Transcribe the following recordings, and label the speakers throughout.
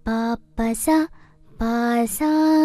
Speaker 1: പാപ്പസ പാസ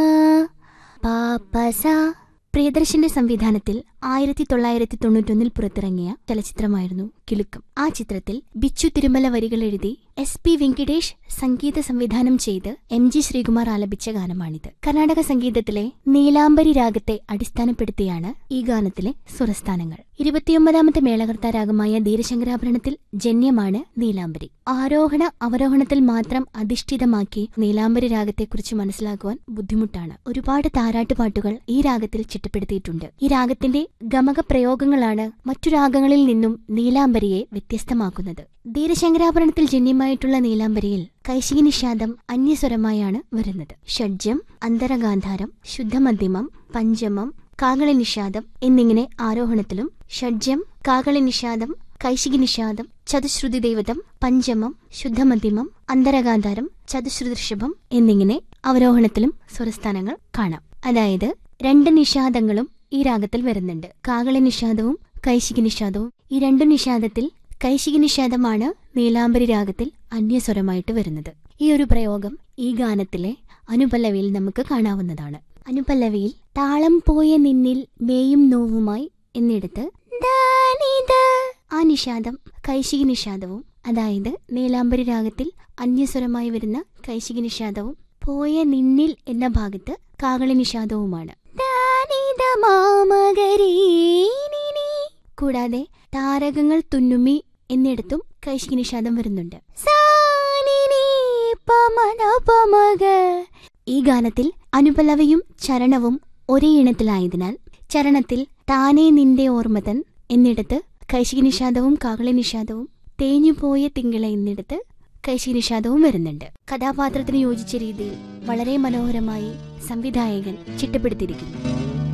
Speaker 1: പാപ്പസ പ്രിയദർശന്റെ സംവിധാനത്തിൽ ആയിരത്തി തൊള്ളായിരത്തി തൊണ്ണൂറ്റൊന്നിൽ പുറത്തിറങ്ങിയ ചലച്ചിത്രമായിരുന്നു കിലുക്കം ആ ചിത്രത്തിൽ ബിച്ചു തിരുമല വരികൾ എഴുതി എസ് പി വെങ്കിടേഷ് സംഗീത സംവിധാനം ചെയ്ത് എം ജി ശ്രീകുമാർ ആലപിച്ച ഗാനമാണിത് കർണാടക സംഗീതത്തിലെ നീലാംബരി രാഗത്തെ അടിസ്ഥാനപ്പെടുത്തിയാണ് ഈ ഗാനത്തിലെ സ്വരസ്ഥാനങ്ങൾ ഇരുപത്തിയൊമ്പതാമത്തെ മേളകർത്ത രാഗമായ ധീരശങ്കരാഭരണത്തിൽ ജന്യമാണ് നീലാംബരി ആരോഹണ അവരോഹണത്തിൽ മാത്രം അധിഷ്ഠിതമാക്കി നീലാംബരി രാഗത്തെക്കുറിച്ച് മനസ്സിലാക്കുവാൻ ബുദ്ധിമുട്ടാണ് ഒരുപാട് താരാട്ടുപാട്ടുകൾ ഈ രാഗത്തിൽ ചിട്ടപ്പെടുത്തിയിട്ടുണ്ട് ഈ രാഗത്തിന്റെ ഗമക പ്രയോഗങ്ങളാണ് മറ്റു രാഗങ്ങളിൽ നിന്നും നീലാംബരിയെ വ്യത്യസ്തമാക്കുന്നത് ധീരശങ്കരാഭരണത്തിൽ ജന്യമായിട്ടുള്ള നീലാംബരിയിൽ കൈശികി നിഷാദം അന്യസ്വരമായാണ് വരുന്നത് ഷഡ്ജം അന്തരഗാന്ധാരം ശുദ്ധമധ്യമം പഞ്ചമം കാകളി നിഷാദം എന്നിങ്ങനെ ആരോഹണത്തിലും ഷഡ്ജം കാകളി നിഷാദം കൈശികി നിഷാദം ചതുശ്രുതി ദൈവതം പഞ്ചമം ശുദ്ധമധ്യമം അന്തരഗാന്ധാരം ചതുശ്രുതിഷഭം എന്നിങ്ങനെ അവരോഹണത്തിലും സ്വരസ്ഥാനങ്ങൾ കാണാം അതായത് രണ്ട് നിഷാദങ്ങളും ഈ രാഗത്തിൽ വരുന്നുണ്ട് കാകളി നിഷാദവും കൈശികി നിഷാദവും ഈ രണ്ടു നിഷാദത്തിൽ കൈശികി നിഷാദമാണ് നീലാംബരി രാഗത്തിൽ അന്യസ്വരമായിട്ട് വരുന്നത് ഈ ഒരു പ്രയോഗം ഈ ഗാനത്തിലെ അനുപല്ലവിയിൽ നമുക്ക് കാണാവുന്നതാണ് അനുപല്ലവിയിൽ താളം പോയ നിന്നിൽ മേയും നോവുമായി എന്നിടത്ത് ദാനിദ ആ നിഷാദം കൈശികി നിഷാദവും അതായത് നീലാംബരി രാഗത്തിൽ അന്യസ്വരമായി വരുന്ന കൈശികി നിഷാദവും പോയ നിന്നിൽ എന്ന ഭാഗത്ത് കാകളി നിഷാദവുമാണ് ദാനിദ മാമകരീനിനി. കൂടാതെ താരകങ്ങൾ തുന്നുമി എന്നിടത്തും കൈശികി നിഷാദം വരുന്നുണ്ട് സാനിനി പമന പമക. ഈ ഗാനത്തിൽ അനുപല്ലവിയും ചരണവും ഒരേ ഇണത്തിലായതിനാൽ ചരണത്തിൽ താനേ നിന്റെ ഓർമ്മതൻ എന്നിടത്ത് കൈശികി നിഷാദവും കാകളി നിഷാദവും തേഞ്ഞുപോയ തിങ്കള എന്നിടത്ത് കൈശികി നിഷാദവും വരുന്നുണ്ട് കഥാപാത്രത്തിന് യോജിച്ച രീതിയിൽ വളരെ മനോഹരമായി സംവിധായകൻ ചിട്ടപ്പെടുത്തിയിരിക്കുന്നു